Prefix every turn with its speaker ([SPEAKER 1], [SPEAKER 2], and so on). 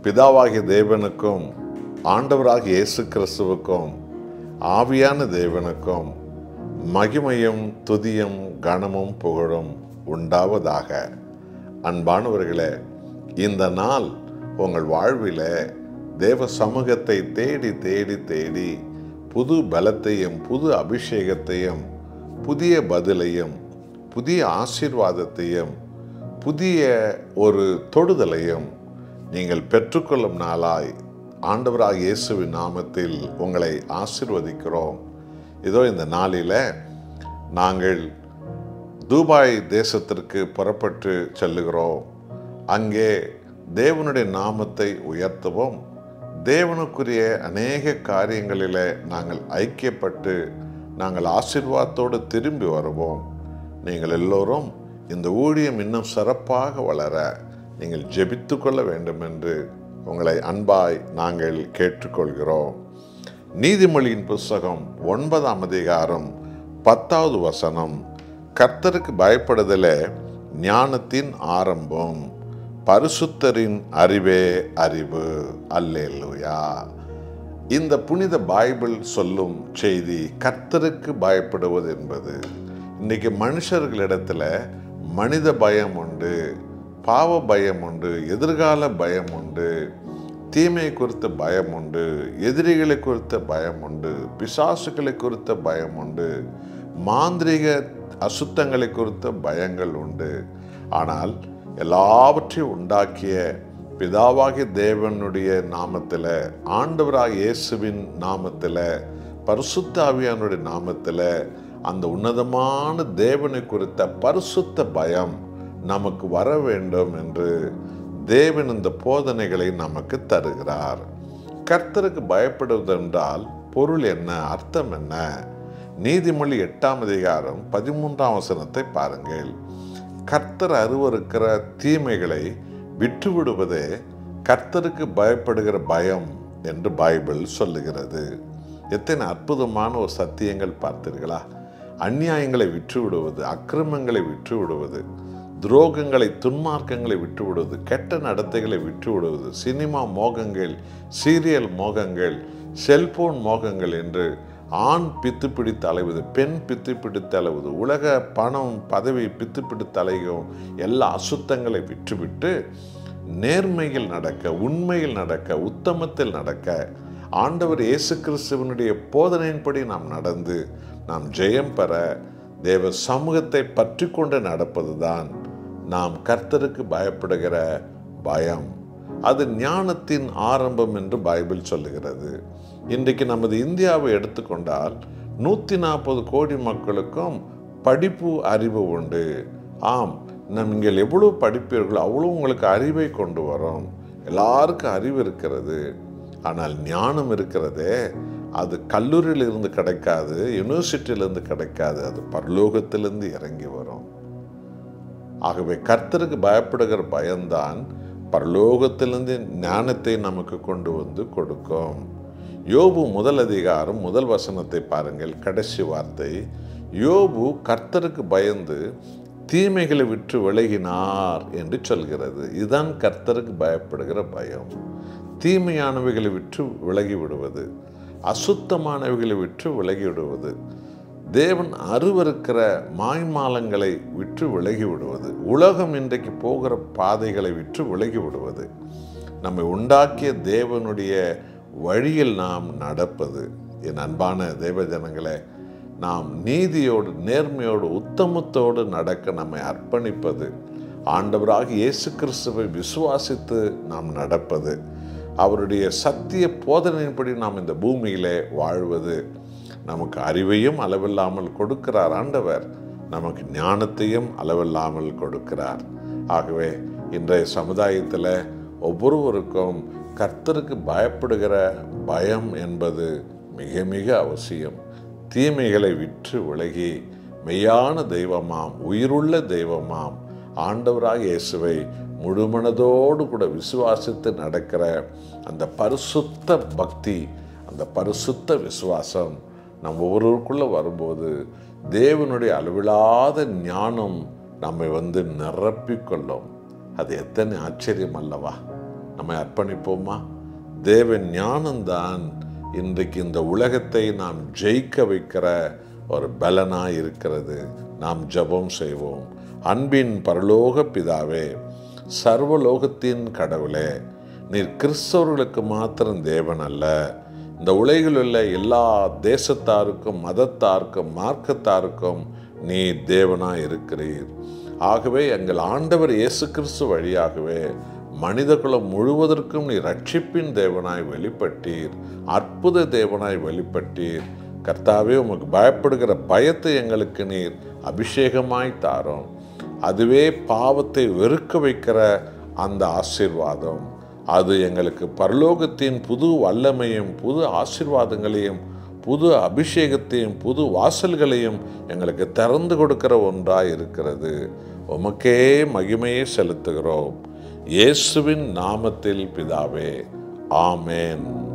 [SPEAKER 1] பிதாவாகிய தேவனுக்கும் ஆண்டவராகிய இயேசு கிறிஸ்துவுக்கும் ஆவியான தேவனுக்கும் மகிமையும் துதியும் கனமும் புகழும் உண்டாவதாக அன்பானவர்களே இந்த நாள் உங்கள் வாழ்வில் தேவ சமூகத்தை தேடி தேடி தேடி புது பலத்தையும் புது அபிஷேகத்தையும் புதிய பதிலையும் புதிய ஆசீர்வாதத்தையும் புதிய ஒரு தொடுதலையும் நீங்கள் பெற்றுக்கொள்ளும் நாளாய் ஆண்டவராக இயேசுவின் நாமத்தில் உங்களை ஆசிர்வதிக்கிறோம் இதோ இந்த நாளில் நாங்கள் துபாய் தேசத்திற்கு புறப்பட்டு செல்லுகிறோம் அங்கே தேவனுடைய நாமத்தை உயர்த்தவும் தேவனுக்குரிய அநேக காரியங்களில் நாங்கள் ஐக்கியப்பட்டு நாங்கள் ஆசீர்வாதத்தோடு திரும்பி வருவோம் நீங்கள் எல்லோரும் இந்த ஊழியம் இன்னும் சிறப்பாக வளர நீங்கள் ஜெபித்து கொள்ள வேண்டும் என்று உங்களை அன்பாய் நாங்கள் கேட்டுக்கொள்கிறோம் நீதிமொழியின் புஸ்தகம் ஒன்பதாம் அதிகாரம் பத்தாவது வசனம் கர்த்தருக்கு பயப்படுதலே ஞானத்தின் ஆரம்பம் பரிசுத்தரின் அறிவே அறிவு அல்லேலூயா இந்த புனித பைபிள் சொல்லும் செய்தி கர்த்தருக்கு பயப்படுவது என்பது இன்னைக்கு மனுஷர்களிடத்துல மனித பயம் உண்டு பாவ பயம் உண்டு எதிர்கால பயம் உண்டு தீமை குறித்த பயம் உண்டு எதிரிகளை குறித்த பயம் உண்டு பிசாசுகளை குறித்த பயம் உண்டு மாந்திரிக அசுத்தங்களை குறித்த பயங்கள் உண்டு ஆனால் எல்லாவற்றையும் உண்டாக்கிய பிதாவாகிய தேவனுடைய நாமத்தில் ஆண்டவராக இயேசுவின் நாமத்தில் பரிசுத்தாவியானுடைய நாமத்தில் அந்த உன்னதமான தேவனை குறித்த பரிசுத்த பயம் நமக்கு வர வேண்டும் என்று தேவன் இந்த போதனைகளை நமக்கு தருகிறார் கர்த்தருக்கு பயப்படுவதென்றால் பொருள் என்ன அர்த்தம் என்ன நீதிமொழி எட்டாம் அதிகாரம் பதிமூன்றாம் வசனத்தை பாருங்கள் கர்த்தர் அருவருக்கிற தீமைகளை விட்டுவிடுவதே கர்த்தருக்கு பயப்படுகிற பயம் என்று பைபிள் சொல்லுகிறது எத்தனை அற்புதமான ஒரு சத்தியங்கள் பார்த்தீர்களா அந்நியாயங்களை விட்டுவிடுவது அக்கிரமங்களை விட்டுவிடுவது துரோகங்களை துன்மார்க்கங்களை விட்டுவிடுவது கெட்ட நடத்தைகளை விட்டுவிடுவது சினிமா மோகங்கள் சீரியல் மோகங்கள் செல்போன் மோகங்கள் என்று ஆண் பித்து பிடித்து அலைவது பெண் பித்து பிடித்து அலைவது உலக பணம் பதவி பித்து பிடித்து அலையும் எல்லா அசுத்தங்களை விட்டுவிட்டு நேர்மையில் நடக்க உண்மையில் நடக்க உத்தமத்தில் நடக்க ஆண்டவர் இயேசு கிறிஸ்துவனுடைய போதனையின்படி நாம் நடந்து நாம் ஜெயம் பெற தேவ சமூகத்தை பற்றி கொண்டு நடப்பதுதான் நாம் கர்த்தருக்கு பயப்படுகிற பயம் அது ஞானத்தின் ஆரம்பம் என்று பைபிள் சொல்லுகிறது இன்றைக்கு நமது இந்தியாவை எடுத்துக்கொண்டால் நூற்றி நாற்பது கோடி மக்களுக்கும் படிப்பு அறிவு உண்டு ஆம் நீங்கள் எவ்வளவு படிப்பீர்களோ அவ்வளோ உங்களுக்கு அறிவை கொண்டு வரும் எல்லாருக்கும் அறிவு இருக்கிறது ஆனால் ஞானம் இருக்கிறதே அது கல்லூரியில் இருந்து கிடைக்காது யூனிவர்சிட்டியிலிருந்து கிடைக்காது அது பரலோகத்திலிருந்து இறங்கி வரும் ஆகவே கர்த்தருக்கு பயப்படுகிற பயம்தான் பரலோகத்திலிருந்து ஞானத்தை நமக்கு கொண்டு வந்து கொடுக்கும் யோபு முதல் அதிகாரம் முதல் வசனத்தை பாருங்கள் கடைசி வார்த்தை யோபு கர்த்தருக்கு பயந்து தீமைகளை விட்டு விலகினார் என்று சொல்கிறது இதுதான் கர்த்தருக்கு பயப்படுகிற பயம் தீமையானவைகளை விட்டு விலகி விடுவது அசுத்தமானவைகளை விட்டு விலகி விடுவது தேவன் அருவருக்கிற மாய்மாலங்களை விட்டு விலகி விடுவது உலகம் இன்றைக்கு போகிற பாதைகளை விட்டு விலகி விடுவது நம்மை உண்டாக்கிய தேவனுடைய வழியில் நாம் நடப்பது என் அன்பான தேவ ஜனங்களே நாம் நீதியோடு நேர்மையோடு உத்தமத்தோடு நடக்க நம்மை அர்ப்பணிப்பது ஆண்டவராக இயேசு கிறிஸ்துவை விசுவாசித்து நாம் நடப்பது அவருடைய சத்திய போதனையின்படி நாம் இந்த பூமியிலே வாழ்வது நமக்கு அறிவையும் அளவில்லாமல் கொடுக்கிறார் ஆண்டவர் நமக்கு ஞானத்தையும் அளவில்லாமல் கொடுக்கிறார் ஆகவே இன்றைய சமுதாயத்தில் ஒவ்வொருவருக்கும் கர்த்தருக்கு பயப்படுகிற பயம் என்பது மிக மிக அவசியம் தீமைகளை விற்று விலகி மெய்யான தெய்வமாம் உயிருள்ள தெய்வமாம் ஆண்டவராக இயேசுவை முழுமனதோடு கூட விசுவாசித்து நடக்கிற அந்த பரிசுத்த பக்தி அந்த பரிசுத்த விசுவாசம் நம்ம ஒவ்வொருவருக்குள்ளே வரும்போது தேவனுடைய அளவிலாத ஞானம் நம்மை வந்து நிரப்பிக்கொள்ளும் அது எத்தனை ஆச்சரியம் அல்லவா நம்மை அர்ப்பணிப்போமா தேவ ஞானம்தான் இன்றைக்கு இந்த உலகத்தை நாம் ஜெயிக்க வைக்கிற ஒரு பலனாய் இருக்கிறது நாம் ஜெபம் செய்வோம் அன்பின் பரலோக பிதாவே சர்வலோகத்தின் கடவுளே நீர் கிறிஸ்தவர்களுக்கு மாத்திரம் தேவன் அல்ல இந்த உலகில் உள்ள எல்லா தேசத்தாருக்கும் மதத்தாருக்கும் மார்க்கத்தாருக்கும் நீ தேவனாய் இருக்கிறீர் ஆகவே எங்கள் ஆண்டவர் இயேசு கிறிஸ்து வழியாகவே மனிதகுலம் முழுவதற்கும் நீ ரட்சிப்பின் தேவனாய் வெளிப்பட்டீர் அற்புத தேவனாய் வெளிப்பட்டீர் கர்த்தாவே உமக்கு பயப்படுகிற பயத்தை எங்களுக்கு நீர் அபிஷேகமாய் தாரும் அதுவே பாவத்தை வெறுக்க வைக்கிற அந்த ஆசீர்வாதம் அது எங்களுக்கு பரலோகத்தின் புது வல்லமையும் புது ஆசீர்வாதங்களையும் புது அபிஷேகத்தையும் புது வாசல்களையும் எங்களுக்கு திறந்து கொடுக்கிற ஒன்றாய் இருக்கிறது உமக்கே மகிமையை செலுத்துகிறோம் இயேசுவின் நாமத்தில் பிதாவே ஆமேன்